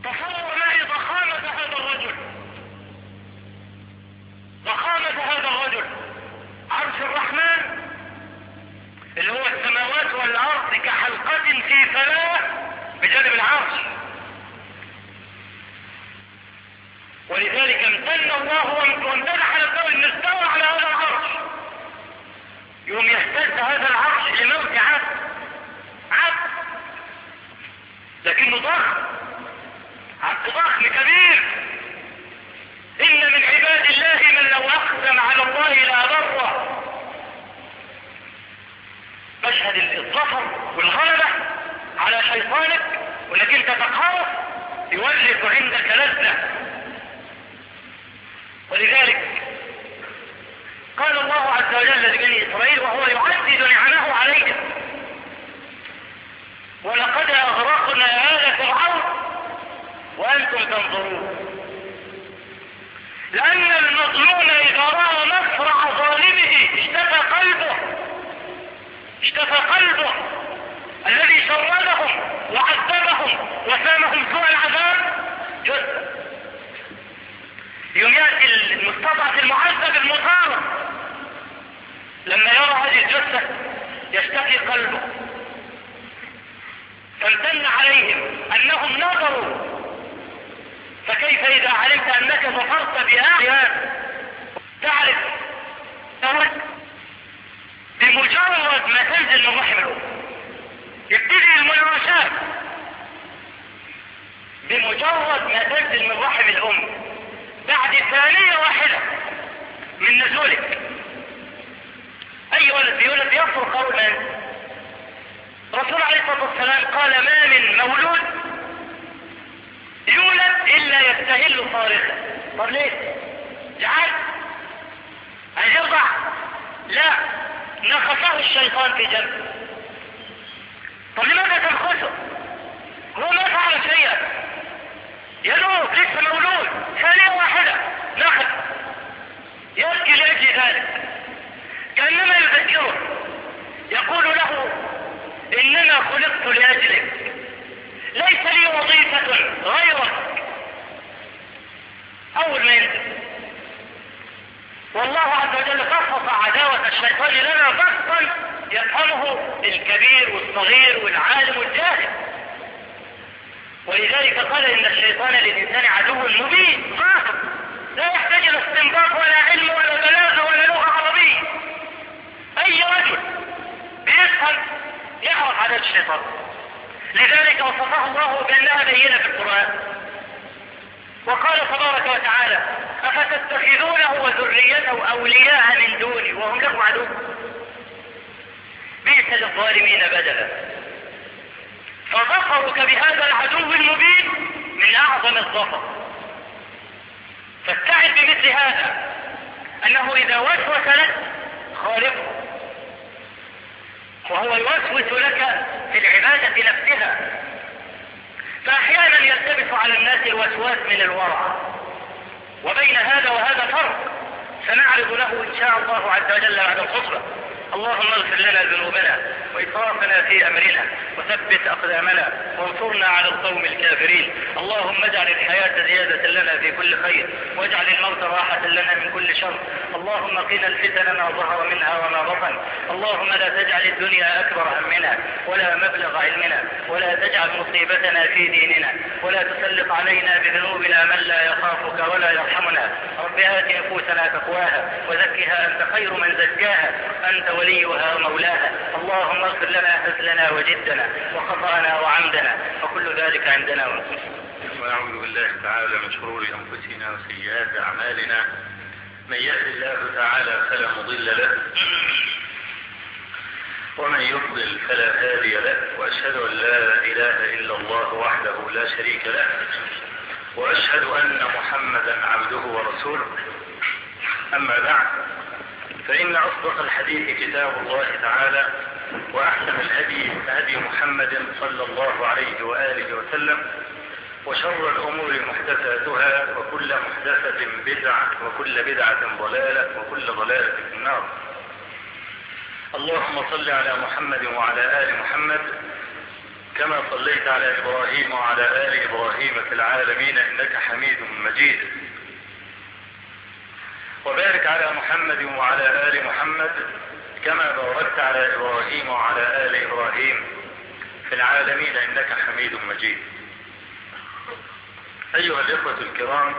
تصور معي ضخامة هذا الرجل ضخامة هذا الرجل عرش الرحمن اللي هو السماوات والارض كحلقة في فلاة بجانب العرش ولذلك امتن الله وامتدح نفسه ان استوى على هذا العرش يوم يهتز هذا العرش لموت عبد عبد لكنه ضخم عبد ضخم كبير ان من عباد الله من لو اقسم على الله لابره مشهد الظفر والغلبة على شيطانك وانك انت تقهره يولد عندك لذة ولذلك قال الله عز وجل لبني اسرائيل وهو يعدد نعمه عليهم ولقد اغرقنا آل فرعون وانتم تنظرون لان المظلوم اذا راى مفرع ظالمه اشتكى قلبه اشتفى قلبه الذي شردهم وعذبهم وسامهم سوء العذاب جثة يوم يأتي المستضعف المعذب المطارد لما يرى هذه الجثة يشتكي قلبه فامتن عليهم انهم نظروا فكيف اذا علمت انك ظفرت بآيات تعرف بمجرد ما تنزل من رحم الأم يبتدي المناوشات بمجرد ما تنزل من رحم الأم بعد ثانية واحدة من نزولك أي ولد بيولد يفرق أولا الرسول عليه الصلاة والسلام قال ما من مولود يولد إلا يستهل صارخا طب ليه؟ جعل عايز يرضع لا نخسه الشيطان في جنبه طب لماذا تنخسه هو ما فعل شيئا ينوب لسه مولود ثانية واحدة نخس يبكي لأجل ذلك كأنما يذكره يقول له إنما خلقت لأجلك ليس لي وظيفة غيرك أول ما ينزل والله عز وجل بسط عداوة الشيطان لنا بسطا يفهمه الكبير والصغير والعالم والجاهل ولذلك قال ان الشيطان للانسان عدو مبين ظاهر لا يحتاج الى استنباط ولا علم ولا بلاغه ولا لغه عربيه اي رجل بيفهم يعرف عدد الشيطان لذلك وصفه الله بانها بينه في القران وقال تبارك وتعالى أفتتخذونه وذريته أولياء من دوني وهم له عدو بئس للظالمين بدلا فظفرك بهذا العدو المبين من أعظم الظفر فاستعد بمثل هذا أنه إذا وسوس لك خالقه وهو يوسوس لك في العبادة نفسها فأحيانا يلتبس على الناس الوسواس من الورع وبين هذا وهذا فرق سنعرض له إن شاء الله عز وجل بعد الخطبة اللهم اغفر لنا ذنوبنا وإسرافنا في أمرنا وثبت أقدامنا وانصرنا على القوم الكافرين اللهم اجعل الحياة زيادة لنا في كل خير واجعل الموت راحة لنا من كل شر اللهم قنا الفتن ما ظهر منها وما بطن اللهم لا تجعل الدنيا أكبر همنا ولا مبلغ علمنا ولا تجعل مصيبتنا في ديننا ولا تسلط علينا بذنوبنا من لا يخافك ولا يرحمنا رب آت نفوسنا تقواها وزكها أنت خير من زكاها أنت وليها ومولاها اللهم اغفر لنا هزلنا وجدنا وخطأنا وعمدنا وكل ذلك عندنا ونعوذ بالله تعالى من شرور أنفسنا وسيئات أعمالنا من يهد الله تعالى فلا مضل له ومن يضلل فلا هادي له وأشهد أن لا إله إلا الله وحده لا شريك له وأشهد أن محمدا عبده ورسوله أما بعد فإن أصدق الحديث كتاب الله تعالى وأحسن الهدي هدي محمد صلى الله عليه وآله وسلم وشر الأمور محدثاتها وكل محدثة بدعة وكل بدعة ضلالة وكل ضلالة في النار اللهم صل على محمد وعلى آل محمد كما صليت على إبراهيم وعلى آل إبراهيم في العالمين إنك حميد مجيد وبارك على محمد وعلى آل محمد كما باركت على إبراهيم وعلى آل إبراهيم في العالمين إنك حميد مجيد أيها الإخوة الكرام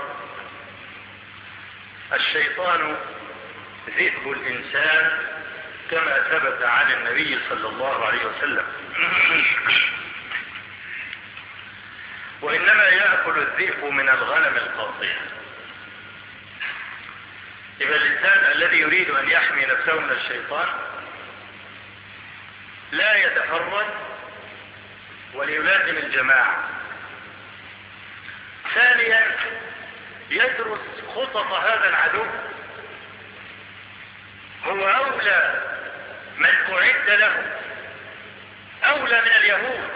الشيطان ذئب الإنسان كما ثبت عن النبي صلى الله عليه وسلم وإنما يأكل الذئب من الغنم القاطعة إذا الإنسان الذي يريد أن يحمي نفسه من الشيطان لا يتفرد وليلازم الجماعة ثانيا يدرس خطط هذا العدو هو أولى من أعد له أولى من اليهود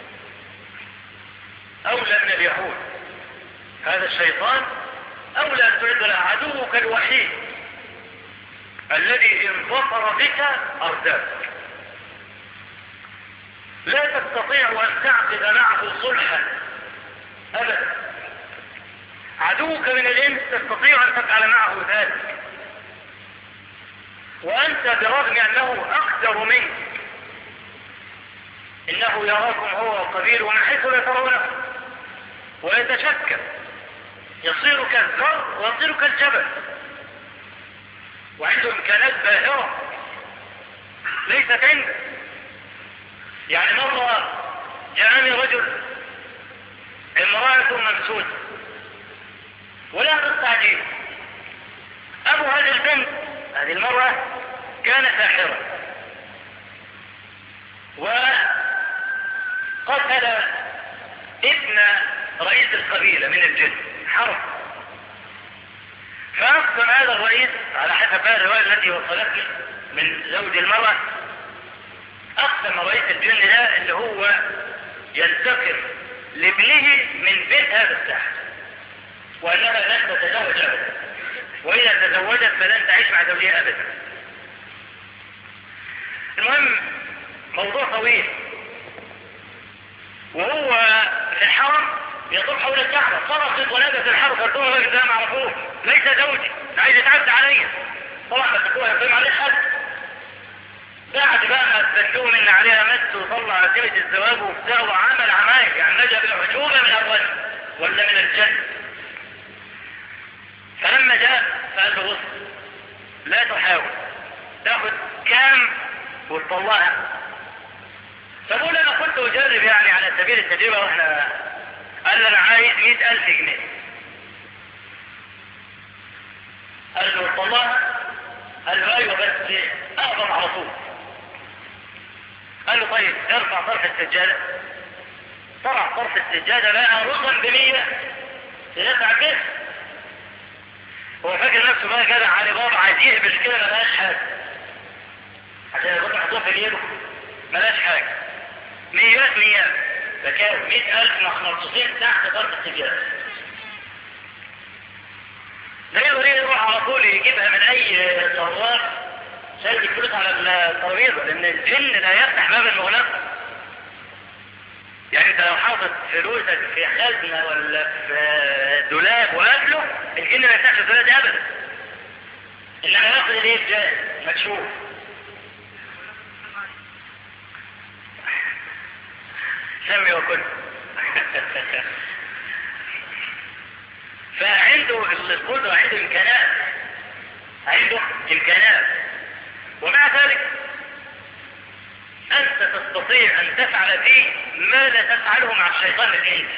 أولى من اليهود هذا الشيطان أولى أن تعد له عدوك الوحيد الذي إن ظفر بك أرداك لا تستطيع أن تعقد معه صلحا أبدا عدوك من الإنس تستطيع أن تفعل معه ذلك وأنت برغم أنه أقدر منك إنه يراكم هو وقبيله من حيث لا ترونه ويتشكل يصير كالذر ويصير كالجبل وعنده إمكانات باهرة ليست عنده يعني مرة جاءني رجل امرأة ممسوسة ولا تستعجيل أبو هذه البنت هذه المرأة كان ساحرا وقتل ابن رئيس القبيلة من الجن حرب فأقسم هذا الرئيس على حسب هذه الرواية التي وصلتني من زوج المرأة أقسم رئيس الجن ده اللي هو ينتقم لابنه من بيت هذا الساحر وأنها لن تتزوج أبدا وإذا تزوجت فلن تعيش مع زوجها أبدا المهم موضوع طويل وهو في الحرم يطوف حول الكعبة صرخت ونادت الحرب قالت له الراجل ده ما اعرفوش ليس زوجي عايز يتعدى عليا طبعا ما تكون يقيم عليه حد بعد بقى ما تبلوه من عليها مس وطلع عزيمة الزواج وبتاع وعمل عمايل يعني نجا بالعجوبة من أول ولا من الجنة فلما جاء فقال له بص لا تحاول تاخد كام وتطلعها فقول انا كنت اجرب يعني على سبيل التجربة واحنا قال له انا عايز مئة الف جنيه قال له طلعها قال له ايوه بس اقبض على طول قال له طيب ارفع طرف السجادة طرح طرف السجادة لقى رقم بمية تدفع كده هو فاكر نفسه بقى جدع علي بابا عايز يهبش كده ملهاش حاجة عشان يبقى محطوط في جيبه ملهاش حاجة ميات ميات فكان مئة ألف مخصوصين تحت طرف السجادة ده يقدر يروح على طول يجيبها من أي صراف شايل الفلوس على الترابيزة لأن الجن لا يفتح باب المغلقة يعني انت لو حاطط فلوسك في خزنة ولا في دولاب وقابله الجن ما يفتحش الدولاب ده ابدا انما ياخد الايه جاي مكشوف سمي وكل فعنده القدرة عنده امكانات عنده امكانات ومع ذلك أنت تستطيع أن تفعل فيه ما لا تفعله مع الشيطان الإنس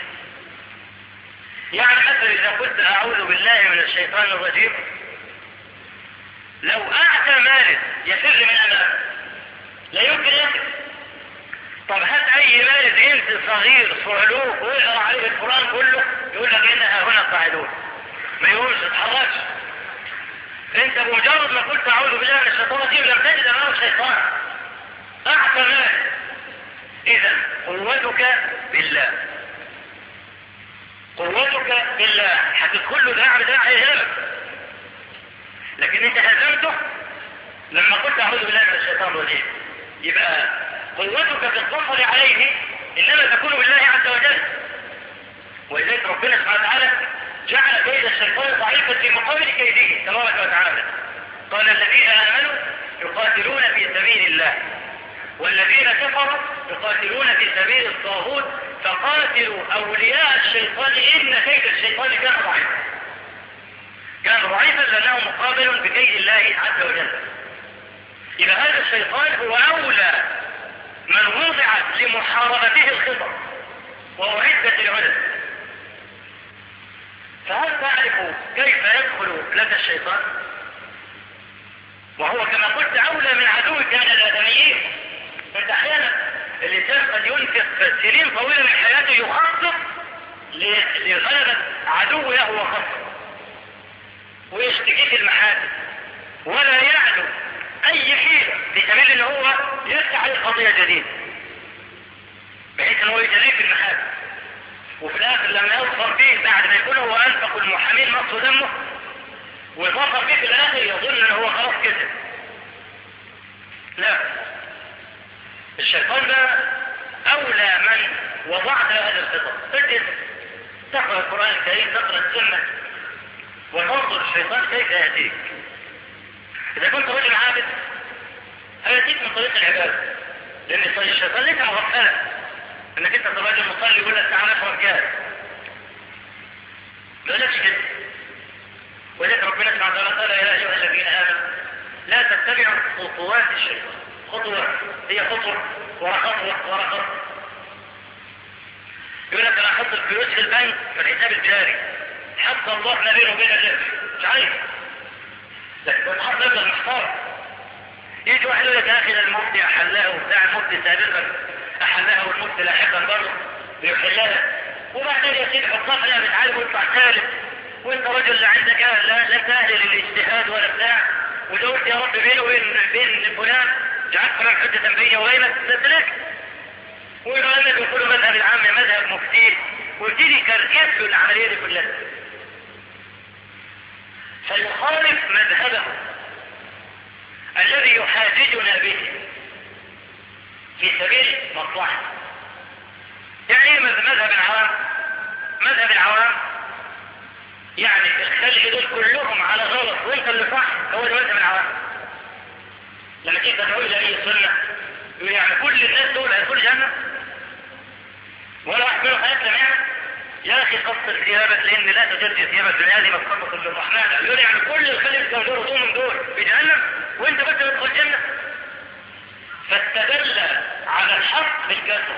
يعني مثلا إذا قلت أعوذ بالله من الشيطان الرجيم لو أعتى مارد يفر من أمامه لا يمكن يفر طب هات أي مارد إنس صغير صعلوك ويقرأ عليه القرآن كله يقول لك إنها هنا قاعدون ما يقولش اتحركش انت بمجرد ما قلت اعوذ بالله من الشيطان الرجيم لم تجد امامه الشيطان أعطى مال إذا قوتك بالله قوتك بالله هتدخل له دراع بدراع هيهرب لكن انت هزمته لما قلت أعوذ بالله من الشيطان الرجيم يبقى قوتك في الظفر عليه انما تكون بالله عز وجل ولذلك ربنا سبحانه وتعالى جعل كيد الشيطان ضعيفا في مقابل كيده تبارك وتعالى قال الذين امنوا يقاتلون في سبيل الله والذين كفروا يقاتلون في سبيل الطاغوت فقاتلوا اولياء الشيطان ان كيد الشيطان كان ضعيفا كان ضعيفا لانه مقابل بكيد الله عز وجل اذا هذا الشيطان هو اولى من وضعت لمحاربته الخطط وأعدت العدد فهل تعرف كيف يدخل لك الشيطان وهو كما قلت أولى من عدوك كان الآدميين فانت أحيانا الإنسان قد ينفق سنين طويلة من حياته يخطط لغلبة عدوه وخطه ويشتكي في المحاسن ولا يعلو أي حيلة في سبيل ان هو يفتح عليه قضية جديدة بحيث ان هو يجريه في المحاسن وفي الاخر لما يظفر فيه بعد ما يكون هو انفق المحامين نص دمه ويظفر فيه في الاخر يظن ان هو خلاص كده لا الشيطان ده اولى من وضعت له هذه الخطط تجد تقرا القران الكريم تقرا السنه وتنظر الشيطان كيف ياتيك اذا كنت رجل عابد هياتيك من طريق العباده لان الشيطان ليس مغفلا انك انت تراجل مصلي يقول لك تعالى اشرب كاس ما قالكش كده ولذلك ربنا سبحانه وتعالى قال يا ايها الذين امنوا لا تتبعوا خطوات الشيطان خطوة هي خطوة ورا خطوة ورا خطوة يقول لك انا احط الفلوس في البنك في الحساب الجاري حتى الله ما بينه وبين الربح مش عارف لكن بتحط مبلغ محتار يجي واحد يقول لك يا اخي ده المفتي احلها وبتاع المفتي سابقا احلها والمفتي لاحقا برضه بيحلها وبعدين يا سيدي حطها فيها بتعالج ويطلع ثالث وانت رجل لا عندك لا لا سهل للاجتهاد ولا بتاع ودورت يا رب بينه وبين بين فلان جعلت فلان حجة بيني وبينك تسلك ويقول لك يقولوا مذهب العام مذهب مفتي ويبتدي كركس العملية دي كلها فيخالف مذهبه الذي يحاججنا به في سبيل مصلحة يعني ايه مذهب العوام مذهب العوام يعني الخلق دول كلهم على غلط وانت اللي صح هو ده مذهب العوام لما تيجي تدعو الى اي سنة يقول يعني كل الناس دول هيدخلوا جنة ولا واحد منهم هيسلم يعني يا اخي قصر ثيابك لان لا تجدي ثيابك الدنيا دي مصطفى للرحمن يقول يعني كل الخلق كانوا دول دول من دول في جهنم وانت بس تدخل الجنة فاستدل على الحق بالكسر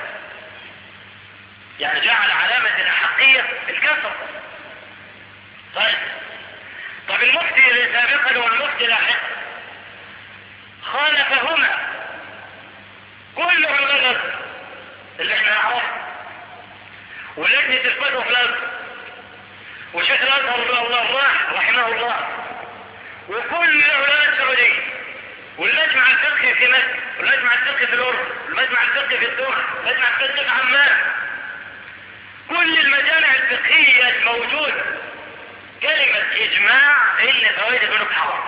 يعني جعل علامة الحقية الكسر طيب طب المفتي سابقا والمفتي لاحقا خالفهما كلهم غلط اللي احنا نعرفه ولجنة الفتوى في الأرض وشيخ الأزهر الله راح رحمه الله وكل العلماء السعوديين والمجمع الفقهي في مكة والمجمع الفقهي في الأردن والمجمع الفقهي في الدوحة والمجمع الفقهي في عمان كل المجامع الفقهية الموجودة كلمة إجماع إن فوائد البنوك حرام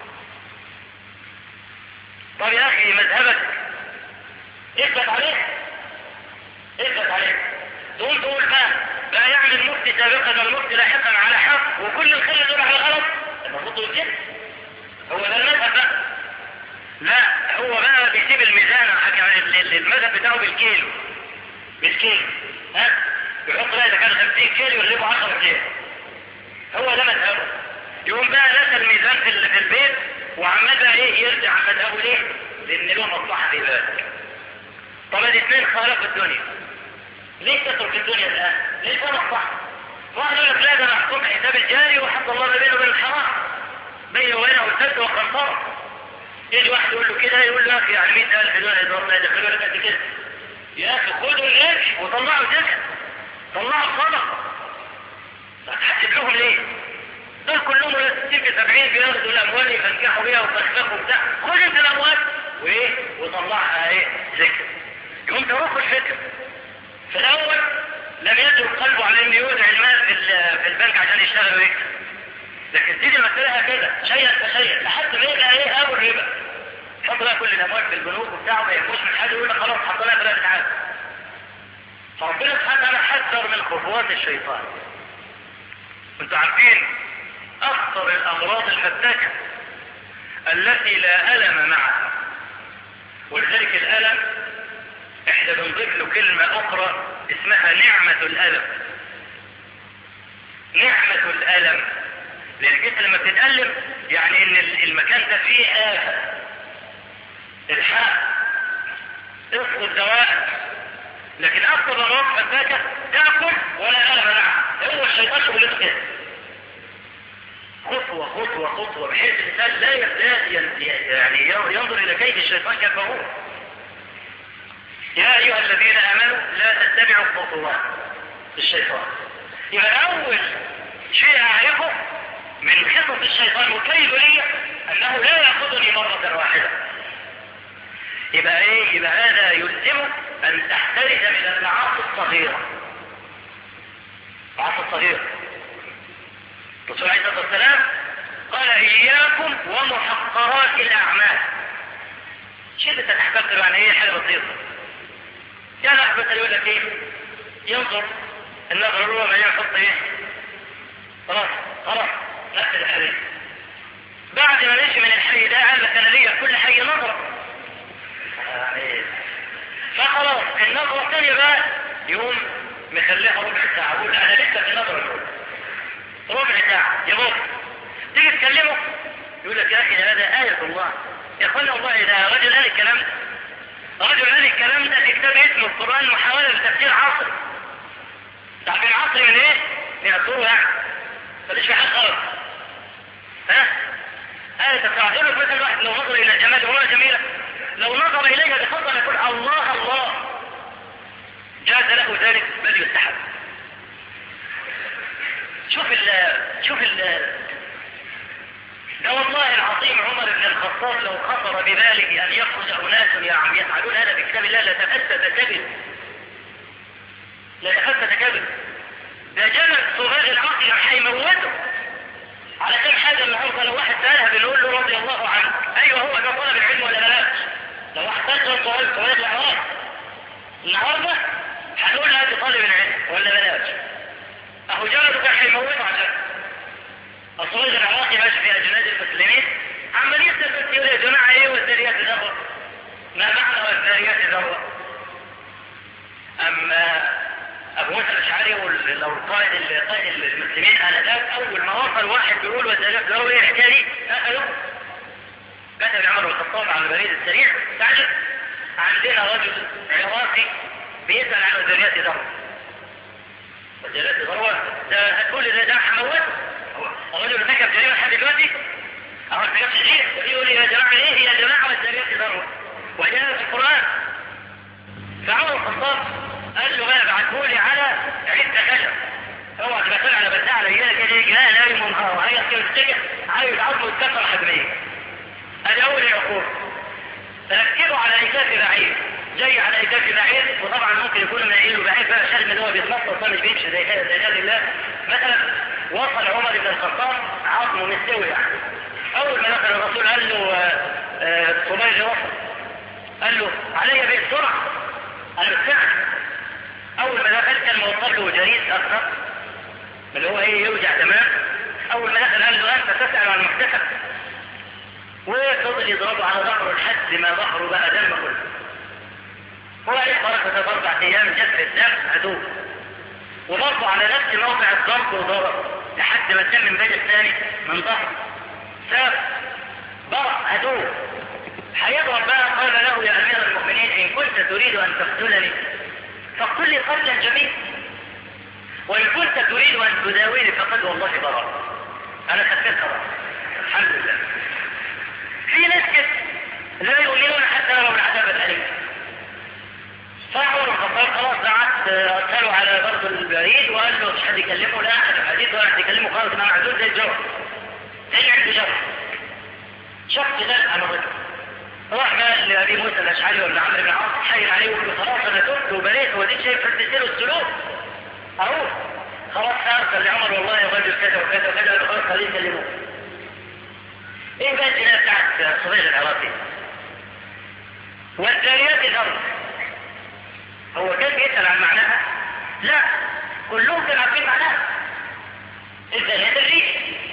طب يا أخي مذهبك اثبت عليه اثبت عليه تقول تقول بقى بقى يعني المفتي سابقا والمفتي لاحقا على حق وكل الخير دول على غلط المفروض تقول كده هو ده المذهب بقى لا هو بقى بيسيب الميزان المذهب بتاعه بالكيلو بالكيلو ها يحط بقى اذا كان 50 كيلو يغلبه 10 كيلو هو ده مذهبه يقوم بقى نسى الميزان في في البيت وعمال بقى ايه يرجع عن مذهبه ليه؟ لان له مصلحه في ذلك طب الاثنين خالفوا الدنيا ليه تترك الدنيا الان؟ ليه ده مصلحه؟ واحد يقول لك لا ده انا هحكم حساب الجاري وحط الله ما بينه وبين الحرام بينه وبينه السد والقنطره يجي واحد يقول له كده يقول له يا اخي يعني 100000 دول يدورنا يدخلوا لك قد كده يا اخي خدوا القرش وطلعوا زكاه طلعوا صدقه هتحسب لهم ليه؟ دول كلهم ولا 60 في 70 بياخدوا الاموال يفنكحوا بيها ويفسخوا وبتاع خد انت الاموال وايه؟ وطلعها ايه؟ زكاه يقوم تروح الفكر في الاول لم يترك قلبه على انه يودع المال في في البنك عشان يشتغل ويكسب لكن تيجي المسألة هكذا شيئا فشيئا لحد ما يبقى ايه اول ربا حط بقى كل الاموال في البنوك وبتاعه ما يهموش من حاجه يقول لك خلاص حطيناها ثلاثة عام فربنا سبحانه وتعالى حذر من خطوات الشيطان انتوا عارفين اخطر الامراض الفتاكة التي لا الم معها ولذلك الالم احنا بنضيف له كلمة اخرى اسمها نعمة الالم نعمة الالم لان الجسم لما بتتألم يعني ان المكان ده فيه آفة الحق افقد دواء لكن اكثر الامراض فتاكة تاكل ولا الم معها هو الشيطان شغلته كده خطوة خطوة خطوة بحيث الإنسان لا يعني ينظر إلى كيد الشيطان كيف هو يا أيها الذين آمنوا لا تتبعوا خطوات الشيطان يبقى أول شيء أعرفه من خطط الشيطان وكيد لي أنه لا يأخذني مرة واحدة يبقى إيه يبقى هذا يلزمك أن تحترز من المعاصي الصغيرة المعاصي الصغيرة الرسول عليه الصلاة والسلام قال إياكم ومحقرات الأعمال شيء تتحقق يعني ايه حاجة بسيطة يعني واحد مثلا يقول لك ايه ينظر النظر الأولى ما يحط ايه خلاص خلاص نفس الحديث بعد ما نمشي من الحي ده قال لك انا ليا كل حي نظرة فخلاص النظرة الثانية بقى يقوم مخليها ربع ساعة اقول انا لسه في النظرة الأولى ربع ساعة يمر تيجي تكلمه يقول لك يا أخي هذا آية الله يا أخوانا والله إذا رجل قال الكلام ده رجل قال الكلام ده في كتاب اسمه القرآن محاولة لتفسير عصر تعرفين عصر من إيه؟ من الطور يعني فليش في حاجة غلط ها؟ آية تفاعل مثلا واحد لو نظر إلى الجمال وهو جميلة لو نظر إليها بفضل يقول الله الله جاز له ذلك بل يستحب شوف ال شوف ال ده والله العظيم عمر بن الخطاب لو خطر بباله ان يخرج اناس يفعلون هذا في كتاب الله لتفتت كبد لتفتت كبد ده جمل صغير العقل هيموته على كم حاجه النهارده لو واحد سالها بنقول له رضي الله عنه ايوه هو ده طلب العلم ولا بلاش لو واحد سال سؤال صغير الاعراض النهارده هنقول هذا طالب العلم ولا بلاش اهو جلده كان هيموته عشان الصراج العراقي ماشي في اجناد المسلمين عمال يسال يقول يا جماعه ايه والذريات ذره ما معنى والذريات ذره اما ابو موسى الاشعري لو قائد قائد المسلمين انذاك اول ما وصل واحد بيقول والذريات ذره ايه الحكايه دي اخذوا كتب عمر بن الخطاب على البريد السريع تعجب عندنا رجل عراقي بيسال عن الذريات ذره وجلات الغروة ده هتقول لي ده حموته الرجل ارتكب جريمة لحد دلوقتي أو ارتكب شيء يقول لي يا جماعة ايه يا جماعة والجريمة ذروة وجاء في القرآن فعمر الخطاب قال له بقى ابعته لي على عدة خشب اوعى تبقى طالع على بدها على ايدك كده يجي لا نايم ونهار وهي كده تتجه عايز عظمه يتكسر حجميا ادي اول العقوبة فركبوا على ايكاف بعيد جاي على ايكاف بعيد وطبعا ممكن يكون من له بعيد بقى شرم اللي هو بيتنطط مش بيمشي زي كده زي الله مثلا وصل عمر بن الخطاب عظمه مستوي يعني اول ما دخل الرسول قال له صبيغ وصل قال له علي بالسرعه انا بالفعل اول ما دخل كان موصل له جريد اخضر اللي هو ايه يوجع تمام اول ما دخل قال له انت تسال عن المحتسب وفضل يضربه على ظهره لحد ما ظهره بقى دم كله هو ايه خرج اربع ايام جف الدم عدو وبرضه على نفس موقع الضرب وضرب لحد ما الدم من بين الثاني من ظهر ساب برع عدو هيضرب بقى قال له يا امير المؤمنين ان كنت تريد ان تقتلني فاقتل لي قتلا جميل وان كنت تريد ان تداويني فقد والله برا انا خفيت خلاص الحمد لله في ناس كده لا يؤمنون حتى لو العذاب الاليم فعمر الخطاب خلاص بعت ارسله على برضه البريد وقال له مش حد يكلمه لا احد الحديث ولا حد يكلمه خالص انا معزول زي الجو زي اللي عنده جو شخص ده انا رجل راح بقى لابي موسى الاشعري ولا عمرو بن العاص حايل عليه ويقول له خلاص انا تبت وبريت وديك شايف حد له السلوك اهو خلاص ارسل لعمر والله الرجل كذا وكذا وكذا قال له خلاص خليه يكلموه ايه بقى الجنايه بتاعت صغير العراقي والذاريات ذرة هو كان بيسأل عن معناها لا كلهم كانوا عارفين معناها الزانية تدريج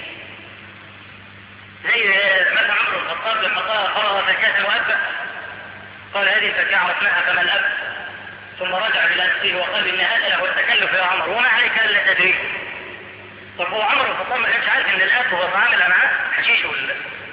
زي مثلا عمر بن الخطاب لما قال فرغ زكاة وأب قال هذه الزكاة عرفناها كما الأب ثم رجع بنفسه وقال إن هذا هو التكلف يا عمر وما عليك إلا تدريج طب هو عمر بن الخطاب ما كانش عارف إن الأب هو طعام الأمعاء حشيش ولا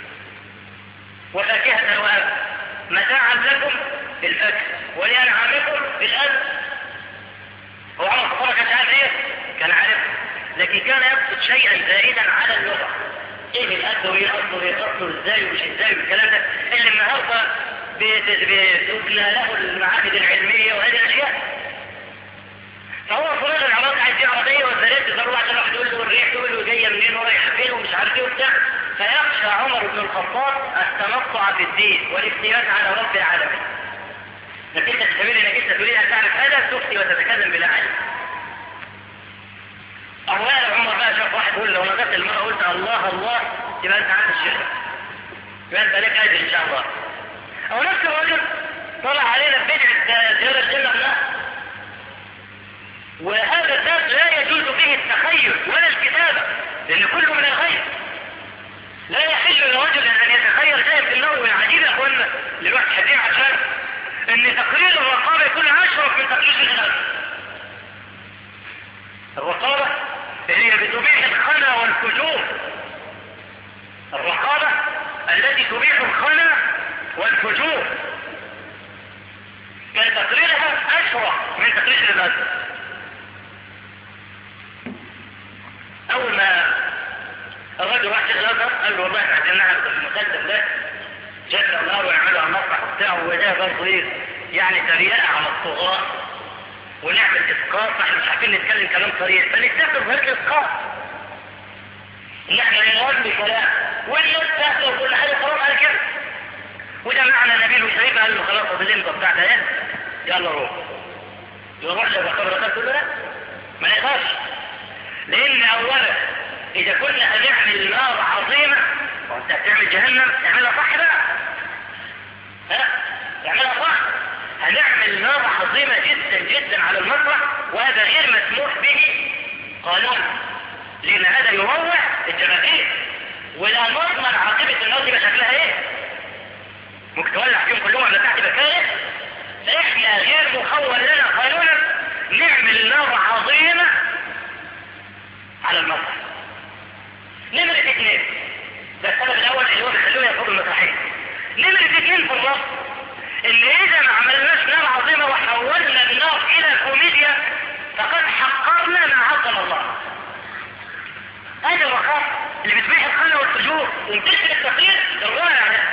وفاكهة وأب متاعا لكم بالفك ولأنعامكم بالأب هو عمر الخطاب ما كانش عارف إيه؟ كان عارف لكن كان يقصد شيئا زائدا على اللغة ايه الأب وايه أصله وايه أصله ازاي ومش ازاي والكلام ده اللي النهارده بتبنى له المعاهد العلمية وهذه الأشياء فهو فلان العراق عايز دي عربية والزريات تضروا عشان واحد يقول له الريح تقول له جاية منين ورايحة فين ومش عارف ايه وبتاع فيخشى عمر بن الخطاب التنطع في الدين والافتيات على رب العالمين لكن انت تسميني انك انت تريد ان تعرف هذا تفتي وتتكلم بلا علم أولا عمر بقى شاف واحد يقول لو نزلت المرأة قلت الله الله يبقى أنت عارف الشرك يبقى أنت لك أجر إن شاء الله أو نفس الرجل طلع علينا بدعة زيارة الجنة النار وهذا الذات لا يجوز به التخيل ولا الكتابة لأن كله من الغيب لا يحل لرجل أن يتخيل شيء في النار والعجيب يا أخوانا اللي الواحد حديم عشان أن تقرير الرقابة يكون أشرف من تقرير الغيب الرقابة هي بتبيح الخنا والفجور الرقابة التي تبيح الخنا والفجور كان تقريرها أشرف من تقرير الغد أول ما الرجل راح الأزهر قال له والله احنا عايزين نعرف المقدم ده جنة النار ويعملوا على المسرح وبتاعه وده برضه ايه يعني تريقة على الطغاة ونعمل اسقاط فاحنا مش عارفين نتكلم كلام صريح فنستخدم هذا الاسقاط ان احنا نوزن كلام والناس تاخده وكل حاجه خلاص على كده وده معنى نبيل وشريف قال له خلاص طب الليمبه بتاعتها ايه يلا روح يروح لو خبر ده كله لا ما نقدرش لان اولا اذا كنا هنعمل نار عظيمه وانت هتعمل جهنم اعملها صح بقى ها اعملها صح هنعمل نار عظيمة جدا جدا على المسرح وهذا غير مسموح به قانونا لأن هذا يروع الجماهير ولا نضمن عاقبة النار دي شكلها ايه؟ ممكن تولع فيهم كلهم ولا تحت بكاية فإحنا غير مخول لنا قانونا نعمل نار عظيمة على المسرح نمرة اثنين ده السبب الأول اللي هو بيخلوه ياخدوا المسرحية نمرة اثنين في الرفض ان اذا ما عملناش نار عظيمة وحولنا النار الى كوميديا فقد حقرنا ما عظم الله هذه الرقابة اللي بتبيح الخلة والفجور وبتشكل التقرير الرائع ده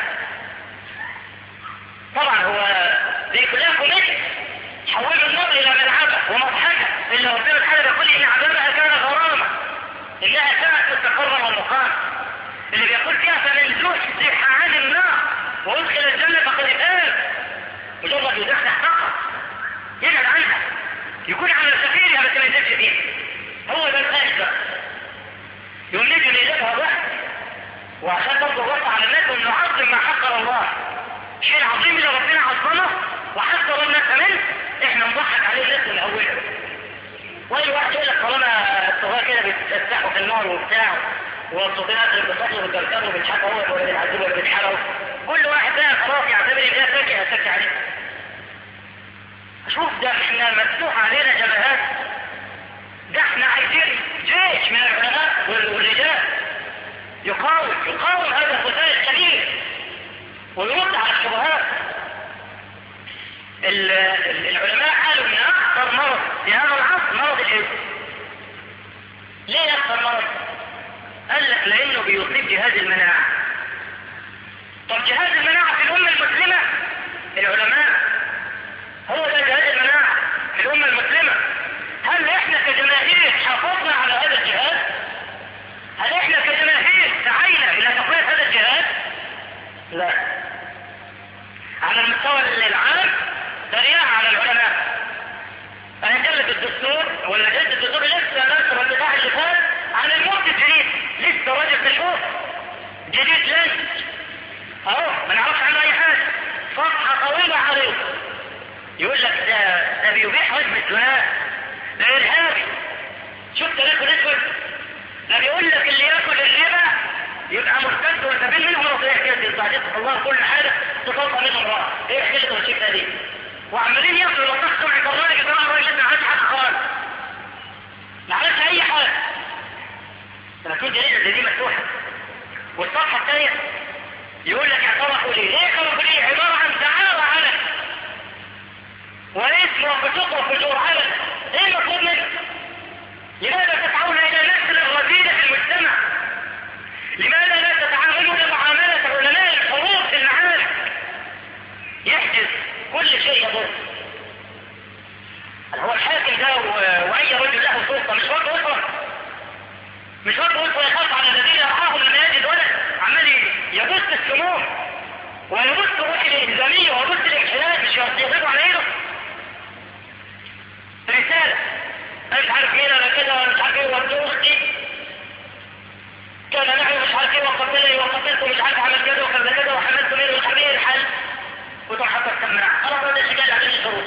طبعا هو دي كلها كوميديا حولوا النار الى ملعبة ومضحكة اللي ربنا تعالى بيقول ان عذابها كان غرامة انها كانت تتقرر والمقام اللي بيقول فيها فمن زحزح عن النار وادخل الجنة فقد فاز مجرد يزحزح فقط يبعد عنها يكون على سفيرها بس ما ينزلش فيها هو ده الخارج بقى يوم نيجي نيجاتها بقى وعشان برضه الوقت على الناس انه عظم ما حقر الله شيء عظيم اللي ربنا عظمه وحقر الناس منه احنا نضحك عليه الناس من اولها واي واحد يقول لك طالما الطغاة كده بيتفتحوا في النار وبتاع والصوتيات اللي بتصل وبالكرم وبالحق هو ولا بالعذاب ولا بالحرم كل واحد بقى خلاص يعتبر ان ده فاكهه فاكهه عليه شوف ده احنا مفتوح علينا جبهات ده احنا عايزين جيش من العلماء والرجال يقاوم يقاوم هذا الغثاء الكبير ويرد على الشبهات العلماء قالوا ان اخطر مرض في هذا العصر مرض الايدز ليه اخطر مرض قال لك لانه بيصيب جهاز المناعه طب جهاز المناعه في الامه المسلمه العلماء هو ده جهاز المناعه في الامه المسلمه هل احنا كجماهير حافظنا على هذا الجهاز هل احنا كجماهير سعينا الى تقويه هذا الجهاز لا على المستوى العام ترياح على العلماء انا جلد الدستور ولا جلد الدستور لسه نشر الدفاع اللي فات عن الموت الجديد لسه راجل مشهور جديد لن اهو ما نعرفش عنه اي حاجه صفحه طويله عريضه يقول لك ده ده بيبيح وجبه الثناء ده ارهابي شفت تاكل اسود ده بيقول لك اللي ياكل الربا يبقى مرتد وسبيل منهم وصيح كده بعدين الله كل حاجه تطلع منهم راس ايه حكايه الشيكه دي وعمالين ياكلوا لطخ سمعة الراجل يا جماعه الراجل ده ما عملش حاجه خالص ما عملش اي حاجه لما تكون جريده زي دي مفتوحه والصفحه الثانيه يقول لك اعترفوا ليه؟ ليه اعترفوا ليه؟ عباره عن دعاوى علن واسم وفسوق وفجور علن ايه المطلوب منك؟ لماذا تسعون الى نشر الرذيله في المجتمع؟ لماذا لا تتعاملون معامله علماء الحروب في المعارك؟ يحدث كل شيء يضر هو الحاكم ده و- واي رجل له سلطه مش برضه اسره مش برضه اسره يخاف على الذين يرعاهم لما يجد ولد عمال يبث السموم ويبث روح الالزاميه ويبث الانحلال مش يضربوا على ايده رساله انا مش عارف مين انا كده ولا مش عارف ايه وانت اختي كان معي مش عارف ايه وقتلني وقتلت مش عارف عمل كذا وكذا كذا وحملت منه مش عارف ايه الحل وتروح حاطط السماعه خلاص هذا الشيء قال عليه الشروط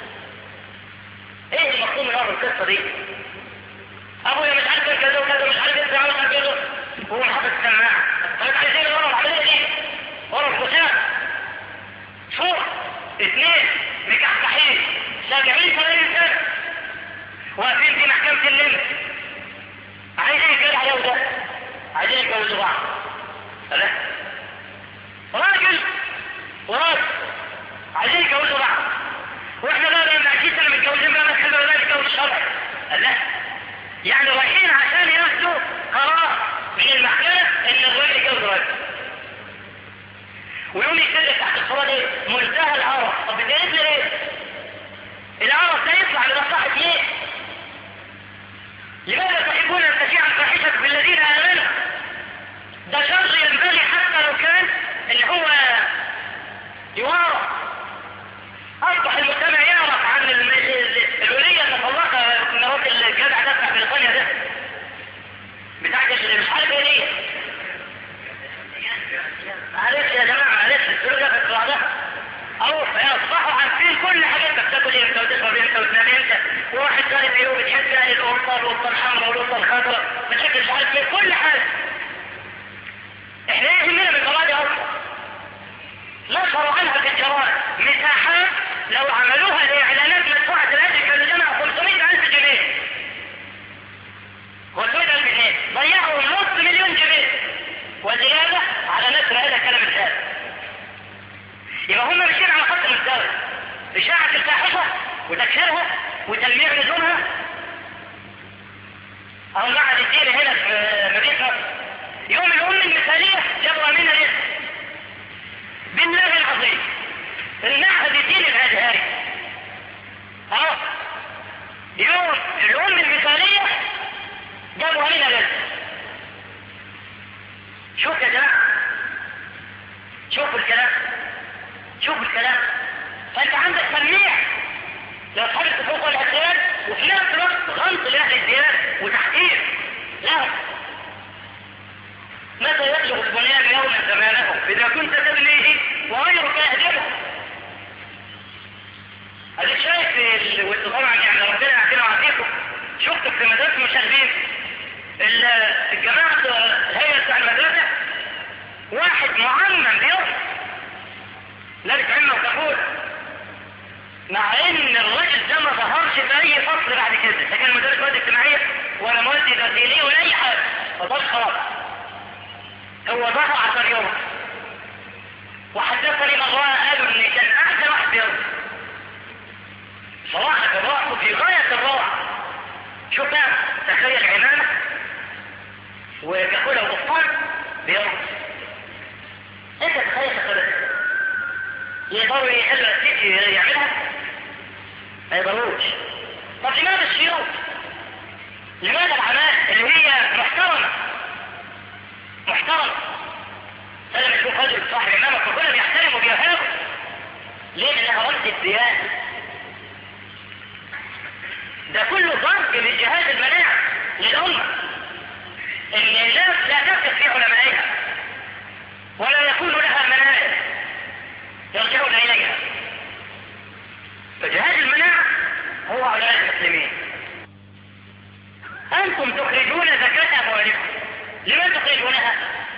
ايه المفهوم من ورا القصه دي ابويا مش عارف إيه كذا وكذا مش عارف ايه مش عارف كذا وهو حاطط السماعه طيب عايزين ورا العمليه دي ورا الخشاع صور اثنين مكحكحين سابعين ثمانين سنه واقفين في محكمه اللمس عايزين يتكلم عليه وده عايزين يتجوزوا بعض لا راجل وراجل عايزين يتجوزوا بعض واحنا بقى لما عشرين سنه متجوزين بقى نحب بقى نتجوز شرعي لا يعني رايحين عشان ياخدوا قرار من المحكمه ان الراجل يتجوز راجل ويوم يكتب تحت الصوره دي منتهى العرف طب بتقلب لي ليه؟ العرف ده يطلع لمصلحه ايه؟ لماذا تحبون ان تشيع الفاحشه بالذين امنوا؟ ده شر ينبغي حتى لو كان ان هو يوارى اصبح المجتمع يعرف عن ال- ال- الوليه المطلقه مرات الجدع ده بتاع بريطانيا ده بتاعت اللي مش عارف ايه ليه معلش يا جماعه معلش السلوك ده في بعضها او اصبحوا عارفين كل حاجتك بتاكل ايه امتى وتشرب امتى وتنام امتى وواحد ثالث ايه بتحب يعني القرطه القرطه الحمراء والقرطه الخضراء بتحب مش عارف ايه كل حاجه احنا ايه يهمنا من القضايا دي اصلا نشروا عنها في الجرائد مساحات لو عملوها لاعلانات مدفوعه الاجر كانوا جمعوا 500000 جنيه 500000 جنيه ضيعوا نص مليون جنيه وزياده على نشر هذا الكلام الثاني يبقى هم ماشيين على خط مستوى اشاعه الفاحشه وتكسيرها وتلميع نزولها اهو معهد الدين هنا في مدينه مصر يوم الام المثاليه جابوا منها رزق بالله العظيم المعهد الديني الازهري اه يوم الام المثاليه جابوا علينا رزق شوف يا جماعه شوفوا الكلام شوفوا الكلام فانت عندك تلميع لاصحاب الحقوق والاعتياد وفي نفس الوقت غلط لاهل الديانه وتحقير لهم متى يبلغ البنيان يوما زمانه اذا كنت تبنيه وغيرك يهدمه اديك شايف ال- وانت طبعا يعني ربنا يعافينا ويعافيكم شفتوا في مدرسه المشاهدين ال- الجماعه الهيئه بتاع المدرسه واحد معمم بيوم لابس عمه وكفول مع ان الراجل ده ما ظهرش في اي فصل بعد كده لا كان مدرس مواد اجتماعيه ولا مواد دينيه ولا اي حاجه فضل خلاص هو ظهر عشان يوم وحدثني من رأى قالوا ان كان احسن واحد بيوم صراحة الرأس في غاية الروعة شوف بقى تخيل عمامة وكحولة وقفطان بيوم انت تخيل تخيل يقدروا يحلوا السيتي يعملها ما يقدروش طب لماذا الشيوخ لماذا العمال اللي هي محترمة محترمة هذا مش رجل صاحب امامك فكلهم بيحترموا بيهابوا ليه لانها رد الديانة ده كله ضرب من جهاز المناعة للأمة ان الناس لا تثق في علمائها ولا يكون لها مناهج يرجعون اليها فجهاز المناعة هو علماء المسلمين أنتم تخرجون زكاة أموالكم لمن تخرجونها؟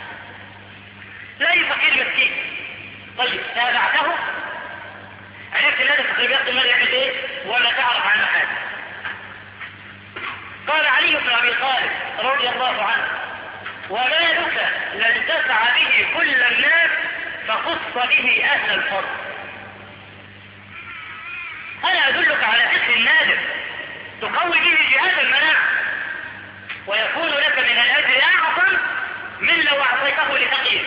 لا فقير مسكين طيب تابعته عرفت لازم تخريبات المال يعمل ايه ولا تعرف عنه حاجه قال علي بن ابي طالب رضي الله عنه ومالك لن تسع به كل الناس فخص به اهل الفضل انا ادلك على فقه نادر تقوي به جهاز المناعه ويكون لك من الاجر اعظم من لو اعطيته لفقير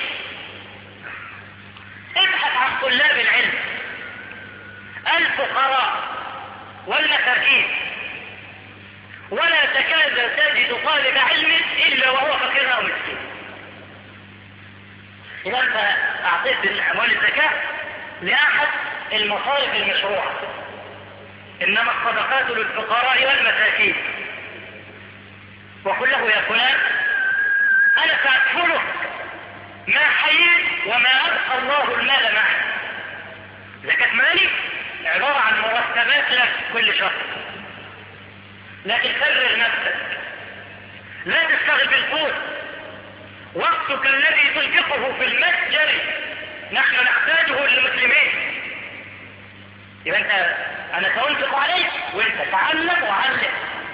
ابحث عن طلاب العلم الفقراء والمساكين ولا تكاد تجد طالب علم الا وهو فقير او مسكين اذا انت اعطيت اموال الزكاه لاحد المصارف المشروعه انما الصدقات للفقراء والمساكين وقل له يا فلان انا سادخلك ما حييت وما ابقى الله المال معي زكاه مالي عبارة عن مرتبات لك كل شهر لكن كرر نفسك لا تشتغل بالقوت وقتك الذي تنفقه في المتجر نحن نحتاجه للمسلمين يبقى انت انا سأنفق عليك وانت تعلم وعلم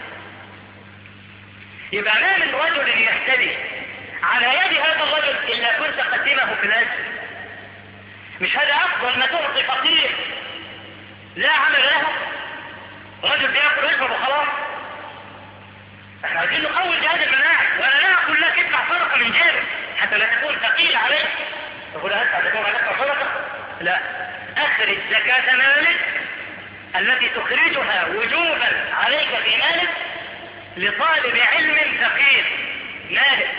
يبقى ما من رجل يهتدي على يد هذا الرجل الا كنت قدمه في الاجر مش هذا افضل ما تعطي فقير لا عمل له رجل بياكل ويشرب وخلاص احنا عايزين نقوي جهاز المناعي وانا لا اقول لك ادفع صدقه من جيبك حتى لا تكون ثقيل عليك تقول هدفع تكون هدفع صدقه لا اخرج زكاه مالك التي تخرجها وجوبا عليك في مالك لطالب علم ثقيل مالك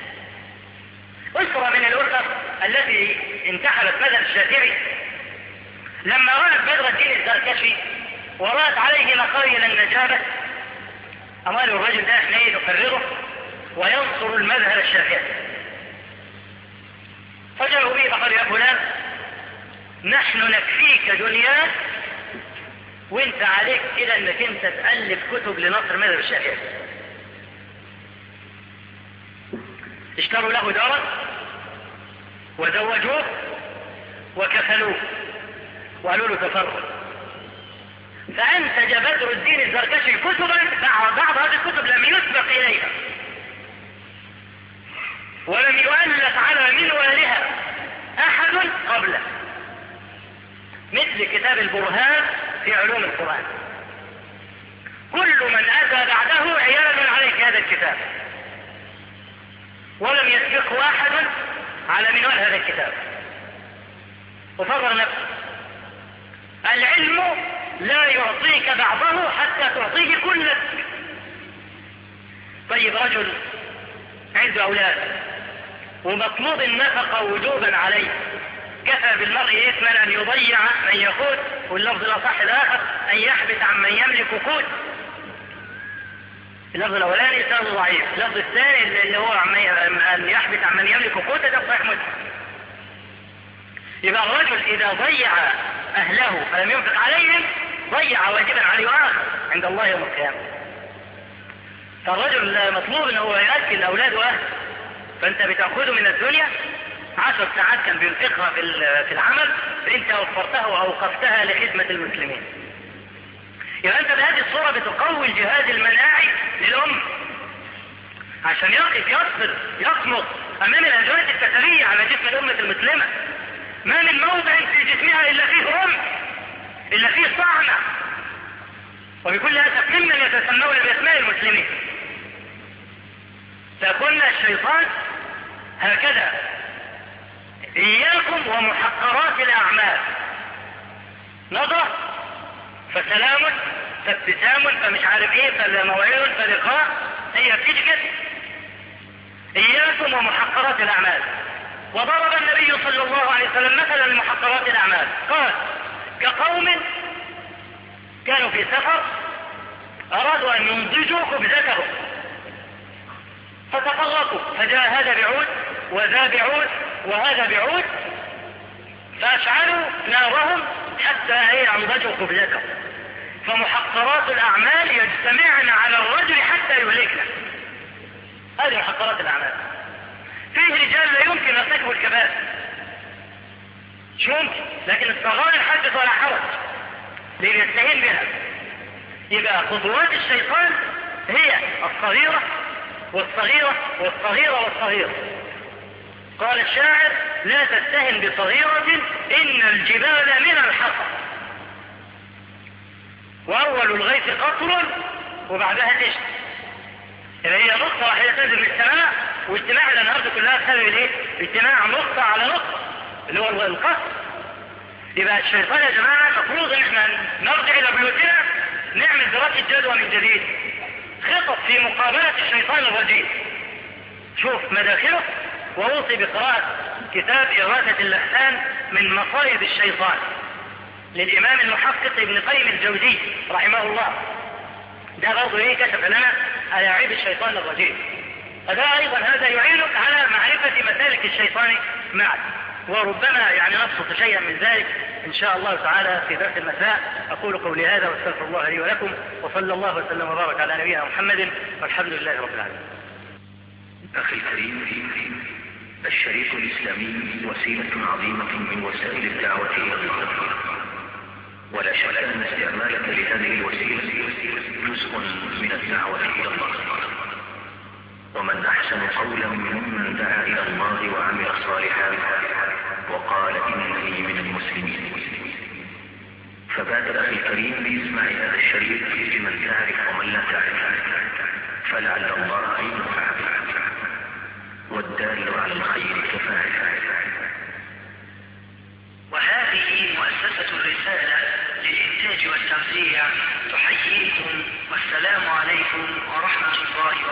أسرة من الأسر التي انتحلت مذهب الشافعي لما رأت بدر الدين الزركشي ورأت عليه نقايل النجابة أمال الرجل ده احنا ايه نقرره وينصر المذهب الشافعي فجاءوا به فقالوا يا فلان نحن نكفيك دنياك وانت عليك كده انك انت تألف كتب لنصر مذهب الشافعي اشتروا له دارا وزوجوه وكفلوه وقالوا له تفرغ فأنتج بدر الدين الزركشي كتبا بعض هذه الكتب لم يسبق إليها ولم يؤلف على منوالها أحد قبله مثل كتاب البرهان في علوم القرآن كل من أتى بعده عيال عليك هذا الكتاب ولم يسبقه أحد على منوال هذا الكتاب وفضل نفسه العلم لا يعطيك بعضه حتى تعطيه كلك طيب رجل عنده أولاد ومطلوب النفقة وجوبا عليه كفى بالمرء إثما أن يضيع من يقود واللفظ الأصح الآخر أن يحبس عن من يملك قوت اللفظ الأولاني سند ضعيف اللفظ الثاني اللي هو أن يحبس عن من يملك قوت ده صحيح مسلم يبقى الرجل إذا ضيع أهله فلم ينفق عليهم ضيع واجبا عليه آخر عند الله يوم القيامة فالرجل مطلوب ان هو يأكل أولاده وأهله فأنت بتأخذه من الدنيا عشر ساعات كان بينفقها في في العمل فأنت وفرتها وأوقفتها لخدمة المسلمين يبقى أنت بهذه الصورة بتقوي الجهاز المناعي للأمة عشان يقف يصبر يصمت أمام الأدوات الكترية على جسم الأمة المسلمة ما من موضع في جسمها إلا فيه رمح إلا فيه طعنة وبكل أسف ممن يتسمون بأسماء المسلمين فقلنا الشيطان هكذا إياكم ومحقرات الأعمال نظرة فسلام فابتسام فمش عارف ايه فموعد فلقاء هي بتيجي كده إياكم ومحقرات الأعمال وضرب النبي صلى الله عليه وسلم مثلا لمحقرات الأعمال قال كقوم كانوا في سفر أرادوا أن ينضجوا خبزتهم فتفرقوا فجاء هذا بعود وذا بعود وهذا بعود فأشعلوا نارهم حتى هي أنضجوا خبزتهم فمحقرات الأعمال يجتمعن على الرجل حتى يهلكنا هذه محقرات الأعمال فيه رجال لا يمكن يرتكبوا الكبائر مش ممكن لكن الصغائر حدث ولا حرج ليستهين بها يبقى خطوات الشيطان هي الصغيرة والصغيرة والصغيرة والصغيرة قال الشاعر لا تستهن بصغيرة إن الجبال من الحصى وأول الغيث قطر وبعدها تشت إذا هي نقطة واحدة تنزل من السماء واجتماع الأنهار دي كلها بسبب الايه؟ اجتماع نقطة على نقطة اللي هو القصر يبقى الشيطان يا جماعة المفروض ان احنا نرجع الى بيوتنا نعمل دراسة جدوى من جديد خطط في مقابلة الشيطان الرجيم شوف مداخله ووصي بقراءة كتاب إغاثة اللسان من مصايد الشيطان للإمام المحقق ابن قيم الجوزي رحمه الله ده برضه ايه كشف لنا ألاعيب الشيطان الرجيم فده أيضا هذا يعينك على معرفة مسالك الشيطان معك وربما يعني نبسط شيئا من ذلك إن شاء الله تعالى في درس المساء أقول قولي هذا واستغفر الله لي ولكم وصلى الله وسلم وبارك على نبينا محمد والحمد لله رب العالمين أخي الكريم الشريك الإسلامي وسيلة عظيمة من وسائل الدعوة إلى الله ولا شك أن استعمالك لهذه الوسيلة جزء من الدعوة إلى الله ومن أحسن قولا ممن دعا إلى الله وعمل صالحا وقال إنني من المسلمين فبادر أخي الكريم بإسماع هذا الشريف لمن تعرف ومن لا تعرف فلعل الله أن ينفع والدال على الخير كفاية وهذه مؤسسة الرسالة للإنتاج والتوزيع تحييكم والسلام عليكم ورحمة الله